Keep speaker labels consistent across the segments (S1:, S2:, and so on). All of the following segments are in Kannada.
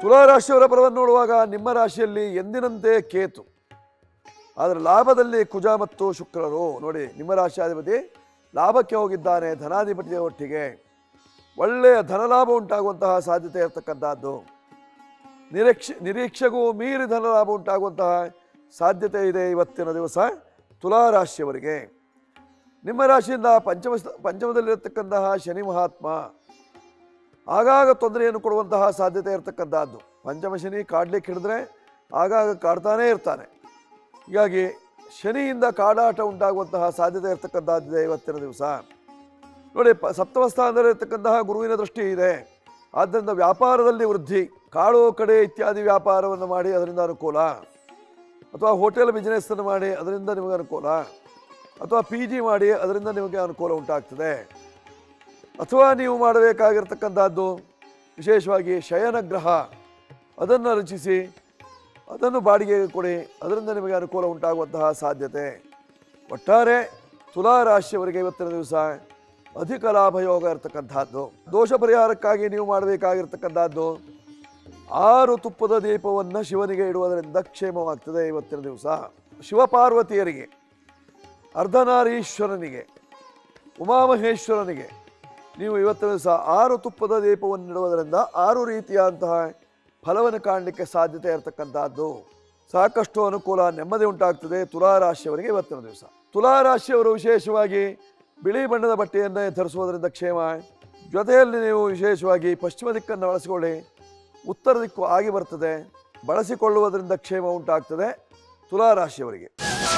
S1: ತುಲಾ ರಾಶಿಯವರ ಫಲವನ್ನು ನೋಡುವಾಗ ನಿಮ್ಮ ರಾಶಿಯಲ್ಲಿ ಎಂದಿನಂತೆ ಕೇತು ಆದರೆ ಲಾಭದಲ್ಲಿ ಕುಜ ಮತ್ತು ಶುಕ್ರರು ನೋಡಿ ನಿಮ್ಮ ರಾಶಿಯಾಧಿಪತಿ ಲಾಭಕ್ಕೆ ಹೋಗಿದ್ದಾನೆ ಧನಾಧಿಪತಿಯ ಒಟ್ಟಿಗೆ ಒಳ್ಳೆಯ ಧನಲಾಭ ಉಂಟಾಗುವಂತಹ ಸಾಧ್ಯತೆ ಇರತಕ್ಕಂತಹದ್ದು ನಿರೀಕ್ಷೆ ನಿರೀಕ್ಷೆಗೂ ಮೀರಿ ಧನಲಾಭ ಉಂಟಾಗುವಂತಹ ಸಾಧ್ಯತೆ ಇದೆ ಇವತ್ತಿನ ದಿವಸ ತುಲಾ ರಾಶಿಯವರಿಗೆ ನಿಮ್ಮ ರಾಶಿಯಿಂದ ಪಂಚಮ ಪಂಚಮದಲ್ಲಿರತಕ್ಕಂತಹ ಶನಿ ಮಹಾತ್ಮ ಆಗಾಗ ತೊಂದರೆಯನ್ನು ಕೊಡುವಂತಹ ಸಾಧ್ಯತೆ ಇರತಕ್ಕಂತಹದ್ದು ಪಂಚಮ ಶನಿ ಕಾಡ್ಲಿಕ್ಕೆ ಹಿಡಿದ್ರೆ ಆಗಾಗ ಕಾಡ್ತಾನೇ ಇರ್ತಾನೆ ಹೀಗಾಗಿ ಶನಿಯಿಂದ ಕಾಡಾಟ ಉಂಟಾಗುವಂತಹ ಸಾಧ್ಯತೆ ಇರತಕ್ಕಂತಹದ್ದಿದೆ ಇವತ್ತಿನ ದಿವಸ ನೋಡಿ ಪ ಸಪ್ತಮ ಸ್ಥಾನದಲ್ಲಿ ಇರತಕ್ಕಂತಹ ಗುರುವಿನ ದೃಷ್ಟಿ ಇದೆ ಆದ್ದರಿಂದ ವ್ಯಾಪಾರದಲ್ಲಿ ವೃದ್ಧಿ ಕಾಳು ಕಡೆ ಇತ್ಯಾದಿ ವ್ಯಾಪಾರವನ್ನು ಮಾಡಿ ಅದರಿಂದ ಅನುಕೂಲ ಅಥವಾ ಹೋಟೆಲ್ ಬಿಸ್ನೆಸ್ಸನ್ನು ಮಾಡಿ ಅದರಿಂದ ನಿಮಗೆ ಅನುಕೂಲ ಅಥವಾ ಪಿ ಜಿ ಮಾಡಿ ಅದರಿಂದ ನಿಮಗೆ ಅನುಕೂಲ ಉಂಟಾಗ್ತದೆ ಅಥವಾ ನೀವು ಮಾಡಬೇಕಾಗಿರ್ತಕ್ಕಂಥದ್ದು ವಿಶೇಷವಾಗಿ ಶಯನಗ್ರಹ ಅದನ್ನು ರಚಿಸಿ ಅದನ್ನು ಬಾಡಿಗೆಗೆ ಕೊಡಿ ಅದರಿಂದ ನಿಮಗೆ ಅನುಕೂಲ ಉಂಟಾಗುವಂತಹ ಸಾಧ್ಯತೆ ಒಟ್ಟಾರೆ ತುಲಾ ರಾಶಿಯವರಿಗೆ ಇವತ್ತಿನ ದಿವಸ ಅಧಿಕ ಲಾಭ ಯೋಗ ಇರತಕ್ಕಂಥದ್ದು ದೋಷ ಪರಿಹಾರಕ್ಕಾಗಿ ನೀವು ಮಾಡಬೇಕಾಗಿರ್ತಕ್ಕಂಥದ್ದು ಆರು ತುಪ್ಪದ ದೀಪವನ್ನು ಶಿವನಿಗೆ ಇಡುವುದರಿಂದ ಕ್ಷೇಮವಾಗ್ತದೆ ಇವತ್ತಿನ ದಿವಸ ಶಿವಪಾರ್ವತಿಯರಿಗೆ ಅರ್ಧನಾರೀಶ್ವರನಿಗೆ ಉಮಾಮಹೇಶ್ವರನಿಗೆ ನೀವು ಇವತ್ತಿನ ದಿವಸ ಆರು ತುಪ್ಪದ ದೀಪವನ್ನು ಇಡುವುದರಿಂದ ಆರು ರೀತಿಯಾದಂತಹ ಫಲವನ್ನು ಕಾಣಲಿಕ್ಕೆ ಸಾಧ್ಯತೆ ಇರತಕ್ಕಂತಹದ್ದು ಸಾಕಷ್ಟು ಅನುಕೂಲ ನೆಮ್ಮದಿ ಉಂಟಾಗ್ತದೆ ತುಲಾ ರಾಶಿಯವರಿಗೆ ಇವತ್ತಿನ ದಿವಸ ತುಲಾ ರಾಶಿಯವರು ವಿಶೇಷವಾಗಿ ಬಿಳಿ ಬಣ್ಣದ ಬಟ್ಟೆಯನ್ನೇ ಧರಿಸುವುದರಿಂದ ಕ್ಷೇಮ ಜೊತೆಯಲ್ಲಿ ನೀವು ವಿಶೇಷವಾಗಿ ಪಶ್ಚಿಮ ದಿಕ್ಕನ್ನು ಬಳಸಿಕೊಳ್ಳಿ ಉತ್ತರ ದಿಕ್ಕು ಆಗಿ ಬರ್ತದೆ ಬಳಸಿಕೊಳ್ಳುವುದರಿಂದ ಕ್ಷೇಮ ಉಂಟಾಗ್ತದೆ ತುಲಾ ರಾಶಿಯವರಿಗೆ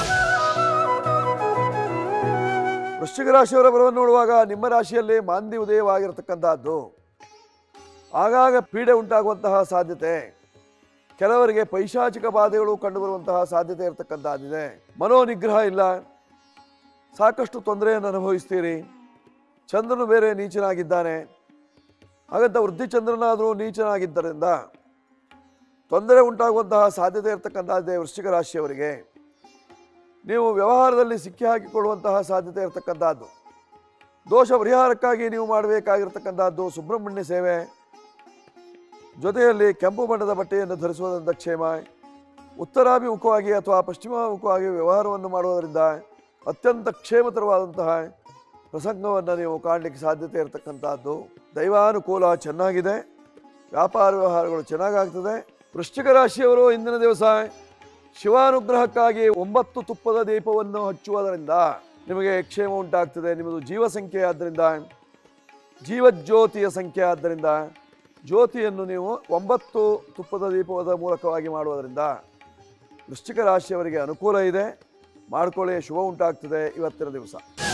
S1: ವೃಶ್ಚಿಕ ರಾಶಿಯವರ ಬಲವನ್ನು ನೋಡುವಾಗ ನಿಮ್ಮ ರಾಶಿಯಲ್ಲಿ ಮಾಂದಿ ಉದಯವಾಗಿರತಕ್ಕಂತಹದ್ದು ಆಗಾಗ ಪೀಡೆ ಉಂಟಾಗುವಂತಹ ಸಾಧ್ಯತೆ ಕೆಲವರಿಗೆ ಪೈಶಾಚಿಕ ಬಾಧೆಗಳು ಕಂಡುಬರುವಂತಹ ಸಾಧ್ಯತೆ ಇರತಕ್ಕಂತಹದ್ದಿದೆ ಮನೋನಿಗ್ರಹ ಇಲ್ಲ ಸಾಕಷ್ಟು ತೊಂದರೆಯನ್ನು ಅನುಭವಿಸ್ತೀರಿ ಚಂದ್ರನು ಬೇರೆ ನೀಚನಾಗಿದ್ದಾನೆ ಹಾಗಂತ ವೃದ್ಧಿ ಚಂದ್ರನಾದರೂ ನೀಚನಾಗಿದ್ದರಿಂದ ತೊಂದರೆ ಉಂಟಾಗುವಂತಹ ಸಾಧ್ಯತೆ ಇರತಕ್ಕಂತಹದ್ದೇ ವೃಶ್ಚಿಕ ರಾಶಿಯವರಿಗೆ ನೀವು ವ್ಯವಹಾರದಲ್ಲಿ ಸಿಕ್ಕಿ ಹಾಕಿಕೊಳ್ಳುವಂತಹ ಸಾಧ್ಯತೆ ಇರತಕ್ಕಂಥದ್ದು ದೋಷ ಪರಿಹಾರಕ್ಕಾಗಿ ನೀವು ಮಾಡಬೇಕಾಗಿರ್ತಕ್ಕಂಥದ್ದು ಸುಬ್ರಹ್ಮಣ್ಯ ಸೇವೆ ಜೊತೆಯಲ್ಲಿ ಕೆಂಪು ಬಣ್ಣದ ಬಟ್ಟೆಯನ್ನು ಧರಿಸುವುದರಿಂದ ಕ್ಷೇಮ ಉತ್ತರಾಭಿಮುಖವಾಗಿ ಅಥವಾ ಪಶ್ಚಿಮಾಭಿಮುಖವಾಗಿ ವ್ಯವಹಾರವನ್ನು ಮಾಡುವುದರಿಂದ ಅತ್ಯಂತ ಕ್ಷೇಮತರವಾದಂತಹ ಪ್ರಸಂಗವನ್ನು ನೀವು ಕಾಣಲಿಕ್ಕೆ ಸಾಧ್ಯತೆ ಇರತಕ್ಕಂಥದ್ದು ದೈವಾನುಕೂಲ ಚೆನ್ನಾಗಿದೆ ವ್ಯಾಪಾರ ವ್ಯವಹಾರಗಳು ಚೆನ್ನಾಗಾಗ್ತದೆ ವೃಶ್ಚಿಕ ರಾಶಿಯವರು ಇಂದಿನ ದಿವಸ ಶಿವಾನುಗ್ರಹಕ್ಕಾಗಿ ಒಂಬತ್ತು ತುಪ್ಪದ ದೀಪವನ್ನು ಹಚ್ಚುವುದರಿಂದ ನಿಮಗೆ ಕ್ಷೇಮ ಉಂಟಾಗ್ತದೆ ನಿಮ್ಮದು ಜೀವ ಸಂಖ್ಯೆ ಆದ್ದರಿಂದ ಜೀವಜ್ಯೋತಿಯ ಸಂಖ್ಯೆ ಆದ್ದರಿಂದ ಜ್ಯೋತಿಯನ್ನು ನೀವು ಒಂಬತ್ತು ತುಪ್ಪದ ದೀಪದ ಮೂಲಕವಾಗಿ ಮಾಡುವುದರಿಂದ ವೃಶ್ಚಿಕ ರಾಶಿಯವರಿಗೆ ಅನುಕೂಲ ಇದೆ ಮಾಡ್ಕೊಳ್ಳಿ ಶುಭ ಉಂಟಾಗ್ತದೆ ಇವತ್ತಿನ ದಿವಸ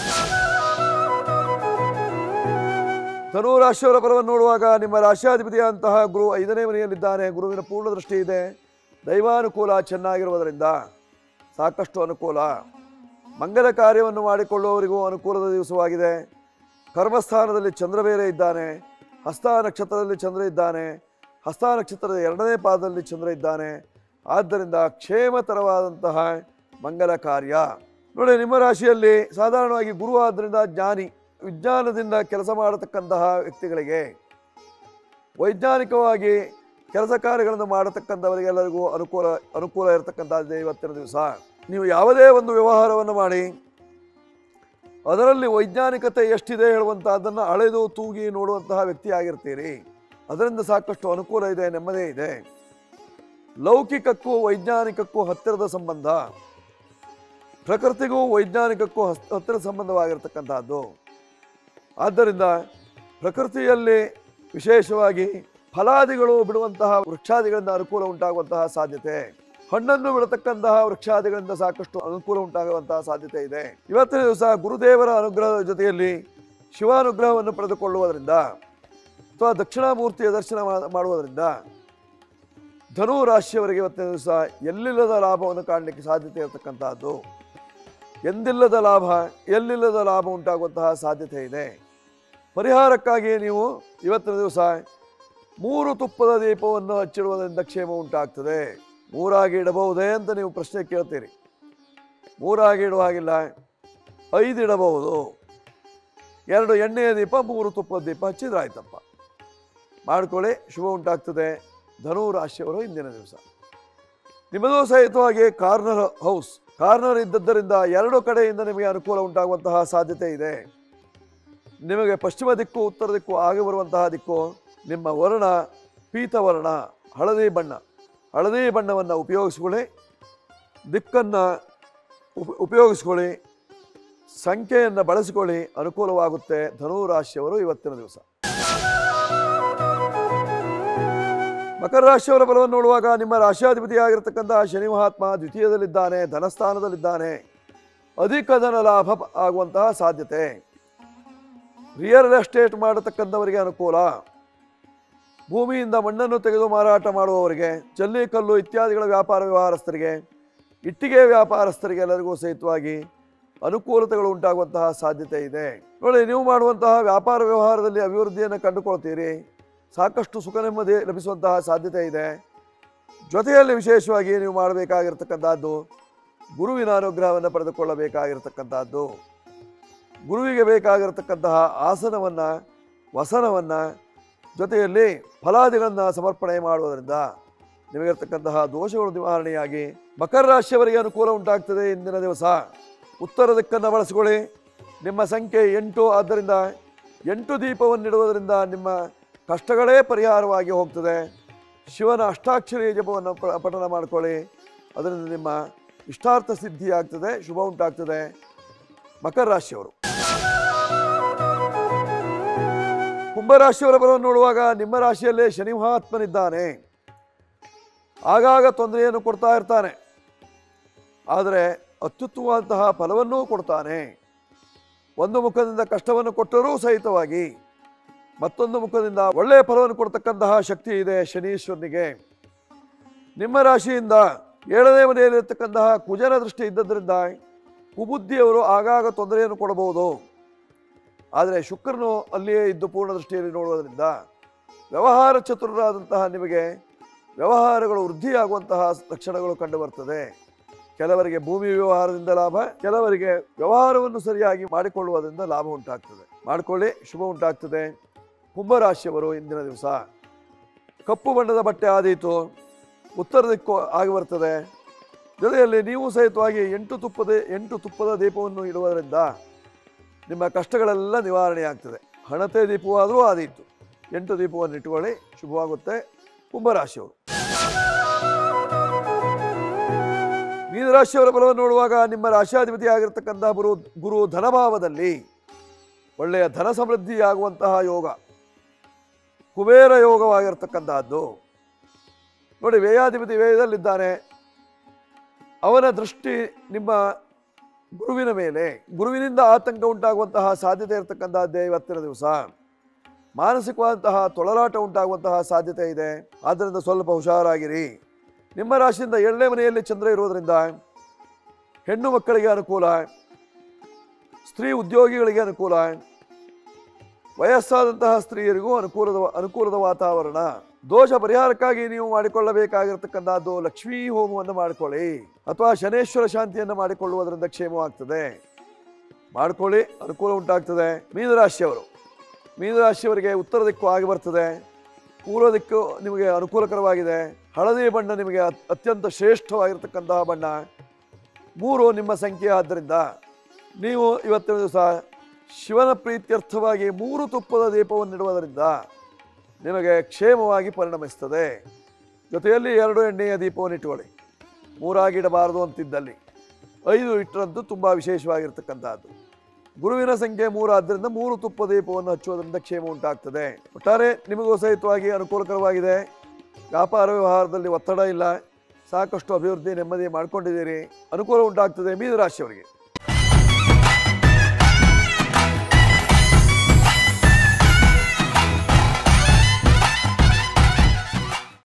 S1: ಧನು ರಾಶಿಯವರ ಫಲವನ್ನು ನೋಡುವಾಗ ನಿಮ್ಮ ರಾಶಿಯಾಧಿಪತಿಯಾದಂತಹ ಗುರು ಐದನೇ ಮನೆಯಲ್ಲಿದ್ದಾನೆ ಗುರುವಿನ ಪೂರ್ಣ ದೃಷ್ಟಿ ಇದೆ ದೈವಾನುಕೂಲ ಚೆನ್ನಾಗಿರುವುದರಿಂದ ಸಾಕಷ್ಟು ಅನುಕೂಲ ಮಂಗಲ ಕಾರ್ಯವನ್ನು ಮಾಡಿಕೊಳ್ಳುವವರಿಗೂ ಅನುಕೂಲದ ದಿವಸವಾಗಿದೆ ಕರ್ಮಸ್ಥಾನದಲ್ಲಿ ಚಂದ್ರ ಬೇರೆ ಇದ್ದಾನೆ ಹಸ್ತ ನಕ್ಷತ್ರದಲ್ಲಿ ಚಂದ್ರ ಇದ್ದಾನೆ ಹಸ್ತ ನಕ್ಷತ್ರದ ಎರಡನೇ ಪಾದದಲ್ಲಿ ಚಂದ್ರ ಇದ್ದಾನೆ ಆದ್ದರಿಂದ ಕ್ಷೇಮತರವಾದಂತಹ ಮಂಗಲ ಕಾರ್ಯ ನೋಡಿ ನಿಮ್ಮ ರಾಶಿಯಲ್ಲಿ ಸಾಧಾರಣವಾಗಿ ಗುರು ಆದ್ದರಿಂದ ಜ್ಞಾನಿ ವಿಜ್ಞಾನದಿಂದ ಕೆಲಸ ಮಾಡತಕ್ಕಂತಹ ವ್ಯಕ್ತಿಗಳಿಗೆ ವೈಜ್ಞಾನಿಕವಾಗಿ ಕೆಲಸ ಕಾರ್ಯಗಳನ್ನು ಮಾಡತಕ್ಕಂಥವರಿಗೆಲ್ಲರಿಗೂ ಅನುಕೂಲ ಅನುಕೂಲ ಇರತಕ್ಕಂಥದ್ದೇ ಇವತ್ತಿನ ದಿವಸ ನೀವು ಯಾವುದೇ ಒಂದು ವ್ಯವಹಾರವನ್ನು ಮಾಡಿ ಅದರಲ್ಲಿ ವೈಜ್ಞಾನಿಕತೆ ಎಷ್ಟಿದೆ ಹೇಳುವಂತಹದ್ದನ್ನು ಅಳೆದು ತೂಗಿ ನೋಡುವಂತಹ ವ್ಯಕ್ತಿ ಆಗಿರ್ತೀರಿ ಅದರಿಂದ ಸಾಕಷ್ಟು ಅನುಕೂಲ ಇದೆ ನೆಮ್ಮದಿ ಇದೆ ಲೌಕಿಕಕ್ಕೂ ವೈಜ್ಞಾನಿಕಕ್ಕೂ ಹತ್ತಿರದ ಸಂಬಂಧ ಪ್ರಕೃತಿಗೂ ವೈಜ್ಞಾನಿಕಕ್ಕೂ ಹಸ್- ಹತ್ತಿರ ಸಂಬಂಧವಾಗಿರ್ತಕ್ಕಂಥದ್ದು ಆದ್ದರಿಂದ ಪ್ರಕೃತಿಯಲ್ಲಿ ವಿಶೇಷವಾಗಿ ಫಲಾದಿಗಳು ಬಿಡುವಂತಹ ವೃಕ್ಷಾದಿಗಳಿಂದ ಅನುಕೂಲ ಉಂಟಾಗುವಂತಹ ಸಾಧ್ಯತೆ ಹಣ್ಣನ್ನು ಬಿಡತಕ್ಕಂತಹ ವೃಕ್ಷಾದಿಗಳಿಂದ ಸಾಕಷ್ಟು ಅನುಕೂಲ ಉಂಟಾಗುವಂತಹ ಸಾಧ್ಯತೆ ಇದೆ ಇವತ್ತಿನ ದಿವಸ ಗುರುದೇವರ ಅನುಗ್ರಹದ ಜೊತೆಯಲ್ಲಿ ಶಿವಾನುಗ್ರಹವನ್ನು ಪಡೆದುಕೊಳ್ಳುವುದರಿಂದ ಅಥವಾ ದಕ್ಷಿಣಾಮೂರ್ತಿಯ ದರ್ಶನ ಮಾ- ಮಾಡುವುದರಿಂದ ಧನು ರಾಶಿಯವರಿಗೆ ಇವತ್ತಿನ ದಿವಸ ಎಲ್ಲಿಲ್ಲದ ಲಾಭವನ್ನು ಕಾಣಲಿಕ್ಕೆ ಸಾಧ್ಯತೆ ಇರತಕ್ಕಂತಹದ್ದು ಎಂದಿಲ್ಲದ ಲಾಭ ಎಲ್ಲಿಲ್ಲದ ಲಾಭ ಉಂಟಾಗುವಂತಹ ಸಾಧ್ಯತೆ ಇದೆ ಪರಿಹಾರಕ್ಕಾಗಿ ನೀವು ಇವತ್ತಿನ ದಿವಸ ಮೂರು ತುಪ್ಪದ ದೀಪವನ್ನು ಹಚ್ಚಿಡುವುದರಿಂದ ಕ್ಷೇಮ ಉಂಟಾಗ್ತದೆ ಮೂರಾಗಿ ಇಡಬಹುದೇ ಅಂತ ನೀವು ಪ್ರಶ್ನೆ ಕೇಳ್ತೀರಿ ಮೂರಾಗಿ ಇಡುವ ಹಾಗಿಲ್ಲ ಐದು ಇಡಬಹುದು ಎರಡು ಎಣ್ಣೆಯ ದೀಪ ಮೂರು ತುಪ್ಪದ ದೀಪ ಹಚ್ಚಿದ್ರೆ ಆಯ್ತಪ್ಪ ಮಾಡ್ಕೊಳ್ಳಿ ಶುಭ ಉಂಟಾಗ್ತದೆ ಧನು ರಾಶಿಯವರು ಇಂದಿನ ದಿವಸ ನಿಮ್ಮದು ಸಹಿತವಾಗಿ ಕಾರ್ನರ್ ಹೌಸ್ ಕಾರ್ನರ್ ಇದ್ದದ್ದರಿಂದ ಎರಡು ಕಡೆಯಿಂದ ನಿಮಗೆ ಅನುಕೂಲ ಉಂಟಾಗುವಂತಹ ಸಾಧ್ಯತೆ ಇದೆ ನಿಮಗೆ ಪಶ್ಚಿಮ ದಿಕ್ಕು ಉತ್ತರ ದಿಕ್ಕು ಆಗಿ ಬರುವಂತಹ ದಿಕ್ಕು ನಿಮ್ಮ ವರ್ಣ ಪೀತವರ್ಣ ಹಳದಿ ಬಣ್ಣ ಹಳದಿ ಬಣ್ಣವನ್ನು ಉಪಯೋಗಿಸ್ಕೊಳ್ಳಿ ದಿಕ್ಕನ್ನು ಉಪ ಉಪಯೋಗಿಸ್ಕೊಳ್ಳಿ ಸಂಖ್ಯೆಯನ್ನು ಬಳಸಿಕೊಳ್ಳಿ ಅನುಕೂಲವಾಗುತ್ತೆ ಧನು ರಾಶಿಯವರು ಇವತ್ತಿನ ದಿವಸ ಮಕರ ರಾಶಿಯವರ ಬಲವನ್ನು ನೋಡುವಾಗ ನಿಮ್ಮ ರಾಶಿಯಾಧಿಪತಿಯಾಗಿರ್ತಕ್ಕಂಥ ಶನಿ ಮಹಾತ್ಮ ದ್ವಿತೀಯದಲ್ಲಿದ್ದಾನೆ ಧನಸ್ಥಾನದಲ್ಲಿದ್ದಾನೆ ಅಧಿಕ ಧನ ಲಾಭ ಪ- ಆಗುವಂತಹ ಸಾಧ್ಯತೆ ರಿಯಲ್ ಎಸ್ಟೇಟ್ ಮಾಡತಕ್ಕಂಥವರಿಗೆ ಅನುಕೂಲ ಭೂಮಿಯಿಂದ ಮಣ್ಣನ್ನು ತೆಗೆದು ಮಾರಾಟ ಮಾಡುವವರಿಗೆ ಜಲ್ಲಿ ಕಲ್ಲು ಇತ್ಯಾದಿಗಳ ವ್ಯಾಪಾರ ವ್ಯವಹಾರಸ್ಥರಿಗೆ ಇಟ್ಟಿಗೆ ವ್ಯಾಪಾರಸ್ಥರಿಗೆ ಎಲ್ಲರಿಗೂ ಸಹಿತವಾಗಿ ಅನುಕೂಲತೆಗಳು ಉಂಟಾಗುವಂತಹ ಸಾಧ್ಯತೆ ಇದೆ ನೋಡಿ ನೀವು ಮಾಡುವಂತಹ ವ್ಯಾಪಾರ ವ್ಯವಹಾರದಲ್ಲಿ ಅಭಿವೃದ್ಧಿಯನ್ನು ಕಂಡುಕೊಳ್ತೀರಿ ಸಾಕಷ್ಟು ಸುಖ ನೆಮ್ಮದಿ ಲಭಿಸುವಂತಹ ಸಾಧ್ಯತೆ ಇದೆ ಜೊತೆಯಲ್ಲಿ ವಿಶೇಷವಾಗಿ ನೀವು ಮಾಡಬೇಕಾಗಿರ್ತಕ್ಕಂಥದ್ದು ಗುರುವಿನ ಅನುಗ್ರಹವನ್ನು ಪಡೆದುಕೊಳ್ಳಬೇಕಾಗಿರ್ತಕ್ಕಂಥದ್ದು ಗುರುವಿಗೆ ಬೇಕಾಗಿರತಕ್ಕಂತಹ ಆಸನವನ್ನು ವಸನವನ್ನು ಜೊತೆಯಲ್ಲಿ ಫಲಾದಿಗಳನ್ನು ಸಮರ್ಪಣೆ ಮಾಡುವುದರಿಂದ ನಿಮಗಿರ್ತಕ್ಕಂತಹ ದೋಷಗಳು ನಿವಾರಣೆಯಾಗಿ ಮಕರ ರಾಶಿಯವರಿಗೆ ಅನುಕೂಲ ಉಂಟಾಗ್ತದೆ ಇಂದಿನ ದಿವಸ ಉತ್ತರ ದಿಕ್ಕನ್ನು ಬಳಸಿಕೊಳ್ಳಿ ನಿಮ್ಮ ಸಂಖ್ಯೆ ಎಂಟು ಆದ್ದರಿಂದ ಎಂಟು ದೀಪವನ್ನಿಡುವುದರಿಂದ ನಿಮ್ಮ ಕಷ್ಟಗಳೇ ಪರಿಹಾರವಾಗಿ ಹೋಗ್ತದೆ ಶಿವನ ಅಷ್ಟಾಕ್ಷರಿ ಜಪವನ್ನು ಪ- ಪಠನ ಮಾಡಿಕೊಳ್ಳಿ ಅದರಿಂದ ನಿಮ್ಮ ಇಷ್ಟಾರ್ಥ ಸಿದ್ಧಿ ಆಗ್ತದೆ ಶುಭ ಉಂಟಾಗ್ತದೆ ಮಕರ ರಾಶಿಯವರು ಕುಂಭರಾಶಿಯವರ ಬಲವನ್ನು ನೋಡುವಾಗ ನಿಮ್ಮ ರಾಶಿಯಲ್ಲೇ ಶನಿ ಮಹಾತ್ಮನಿದ್ದಾನೆ ಆಗಾಗ ತೊಂದರೆಯನ್ನು ಕೊಡ್ತಾ ಇರ್ತಾನೆ ಆದರೆ ಅತ್ಯುತ್ತಮವಾದಂತಹ ಫಲವನ್ನೂ ಕೊಡ್ತಾನೆ ಒಂದು ಮುಖದಿಂದ ಕಷ್ಟವನ್ನು ಕೊಟ್ಟರೂ ಸಹಿತವಾಗಿ ಮತ್ತೊಂದು ಮುಖದಿಂದ ಒಳ್ಳೆಯ ಫಲವನ್ನು ಕೊಡ್ತಕ್ಕಂತಹ ಶಕ್ತಿ ಇದೆ ಶನೀಶ್ವರನಿಗೆ ನಿಮ್ಮ ರಾಶಿಯಿಂದ ಏಳನೇ ಮನೆಯಲ್ಲಿರ್ತಕ್ಕಂತಹ ಕುಜನ ದೃಷ್ಟಿ ಇದ್ದದ್ರಿಂದ ಕುಬುದ್ಧಿಯವರು ಆಗಾಗ ತೊಂದರೆಯನ್ನು ಕೊಡಬಹುದು ಆದರೆ ಶುಕ್ರನು ಅಲ್ಲಿಯೇ ಇದ್ದು ಪೂರ್ಣ ದೃಷ್ಟಿಯಲ್ಲಿ ನೋಡುವುದರಿಂದ ವ್ಯವಹಾರ ಚತುರರಾದಂತಹ ನಿಮಗೆ ವ್ಯವಹಾರಗಳು ವೃದ್ಧಿಯಾಗುವಂತಹ ಲಕ್ಷಣಗಳು ಕಂಡುಬರ್ತದೆ ಕೆಲವರಿಗೆ ಭೂಮಿ ವ್ಯವಹಾರದಿಂದ ಲಾಭ ಕೆಲವರಿಗೆ ವ್ಯವಹಾರವನ್ನು ಸರಿಯಾಗಿ ಮಾಡಿಕೊಳ್ಳುವುದರಿಂದ ಲಾಭ ಉಂಟಾಗ್ತದೆ ಮಾಡಿಕೊಳ್ಳಿ ಶುಭ ಉಂಟಾಗ್ತದೆ ಕುಂಭರಾಶಿಯವರು ಇಂದಿನ ದಿವಸ ಕಪ್ಪು ಬಣ್ಣದ ಬಟ್ಟೆ ಆದೀತು ಉತ್ತರ ದಿಕ್ಕು ಆಗಿ ಬರ್ತದೆ ಜೊತೆಯಲ್ಲಿ ನೀವು ಸಹಿತವಾಗಿ ಎಂಟು ತುಪ್ಪದ ಎಂಟು ತುಪ್ಪದ ದೀಪವನ್ನು ಇಡುವುದರಿಂದ ನಿಮ್ಮ ಕಷ್ಟಗಳೆಲ್ಲ ನಿವಾರಣೆ ಆಗ್ತದೆ ಹಣತೆ ದೀಪವಾದರೂ ಆದೀತು ಎಂಟು ದೀಪವನ್ನು ಇಟ್ಟುಕೊಳ್ಳಿ ಶುಭವಾಗುತ್ತೆ ಕುಂಭರಾಶಿಯವರು ಮೀನರಾಶಿಯವರ ಬಲವನ್ನು ನೋಡುವಾಗ ನಿಮ್ಮ ರಾಶಿಯಾಧಿಪತಿ ಆಗಿರ್ತಕ್ಕಂಥ ಗುರು ಗುರು ಧನಭಾವದಲ್ಲಿ ಒಳ್ಳೆಯ ಧನ ಸಮೃದ್ಧಿಯಾಗುವಂತಹ ಯೋಗ ಕುಬೇರ ಯೋಗವಾಗಿರ್ತಕ್ಕಂತಹದ್ದು ನೋಡಿ ವ್ಯಯಾಧಿಪತಿ ವ್ಯಯದಲ್ಲಿದ್ದಾನೆ ಅವನ ದೃಷ್ಟಿ ನಿಮ್ಮ ಗುರುವಿನ ಮೇಲೆ ಗುರುವಿನಿಂದ ಆತಂಕ ಉಂಟಾಗುವಂತಹ ಸಾಧ್ಯತೆ ಇರತಕ್ಕಂತಹದ್ದೇ ಇವತ್ತಿನ ದಿವಸ ಮಾನಸಿಕವಾದಂತಹ ತೊಳಲಾಟ ಉಂಟಾಗುವಂತಹ ಸಾಧ್ಯತೆ ಇದೆ ಆದ್ದರಿಂದ ಸ್ವಲ್ಪ ಹುಷಾರಾಗಿರಿ ನಿಮ್ಮ ರಾಶಿಯಿಂದ ಏಳನೇ ಮನೆಯಲ್ಲಿ ಚಂದ್ರ ಇರುವುದರಿಂದ ಹೆಣ್ಣು ಮಕ್ಕಳಿಗೆ ಅನುಕೂಲ ಸ್ತ್ರೀ ಉದ್ಯೋಗಿಗಳಿಗೆ ಅನುಕೂಲ ವಯಸ್ಸಾದಂತಹ ಸ್ತ್ರೀಯರಿಗೂ ಅನುಕೂಲದ ಅನುಕೂಲದ ವಾತಾವರಣ ದೋಷ ಪರಿಹಾರಕ್ಕಾಗಿ ನೀವು ಮಾಡಿಕೊಳ್ಳಬೇಕಾಗಿರತಕ್ಕಂಥದ್ದು ಲಕ್ಷ್ಮೀ ಹೋಮವನ್ನು ಮಾಡಿಕೊಳ್ಳಿ ಅಥವಾ ಶನೇಶ್ವರ ಶಾಂತಿಯನ್ನು ಮಾಡಿಕೊಳ್ಳುವುದರಿಂದ ಕ್ಷೇಮವಾಗ್ತದೆ ಮಾಡಿಕೊಳ್ಳಿ ಅನುಕೂಲ ಉಂಟಾಗ್ತದೆ ಮೀನರಾಶಿಯವರು ಮೀನರಾಶಿಯವರಿಗೆ ಉತ್ತರ ದಿಕ್ಕು ಆಗಿ ಬರ್ತದೆ ಪೂರ್ವ ದಿಕ್ಕು ನಿಮಗೆ ಅನುಕೂಲಕರವಾಗಿದೆ ಹಳದಿ ಬಣ್ಣ ನಿಮಗೆ ಅತ್- ಅತ್ಯಂತ ಶ್ರೇಷ್ಠವಾಗಿರ್ತಕ್ಕಂತಹ ಬಣ್ಣ ಮೂರು ನಿಮ್ಮ ಸಂಖ್ಯೆ ಆದ್ದರಿಂದ ನೀವು ಇವತ್ತಿನ ದಿವಸ ಶಿವನ ಪ್ರೀತ್ಯರ್ಥವಾಗಿ ಮೂರು ತುಪ್ಪದ ದೀಪವನ್ನಿಡುವುದರಿಂದ ನಿಮಗೆ ಕ್ಷೇಮವಾಗಿ ಪರಿಣಮಿಸ್ತದೆ ಜೊತೆಯಲ್ಲಿ ಎರಡು ಎಣ್ಣೆಯ ದೀಪವನ್ನು ಇಟ್ಟುಕೊಳ್ಳಿ ಮೂರಾಗಿಡಬಾರದು ಅಂತಿದ್ದಲ್ಲಿ ಐದು ಇಟ್ಟರಂತೂ ತುಂಬ ವಿಶೇಷವಾಗಿರ್ತಕ್ಕಂಥದ್ದು ಗುರುವಿನ ಸಂಖ್ಯೆ ಮೂರು ಆದ್ದರಿಂದ ಮೂರು ತುಪ್ಪ ದೀಪವನ್ನು ಹಚ್ಚುವುದರಿಂದ ಕ್ಷೇಮ ಉಂಟಾಗ್ತದೆ ಒಟ್ಟಾರೆ ನಿಮಗೂ ಸಹಿತವಾಗಿ ಅನುಕೂಲಕರವಾಗಿದೆ ವ್ಯಾಪಾರ ವ್ಯವಹಾರದಲ್ಲಿ ಒತ್ತಡ ಇಲ್ಲ ಸಾಕಷ್ಟು ಅಭಿವೃದ್ಧಿ ನೆಮ್ಮದಿ ಮಾಡ್ಕೊಂಡಿದ್ದೀರಿ ಅನುಕೂಲ ಉಂಟಾಗ್ತದೆ ಮೀನರಾಶಿಯವರಿಗೆ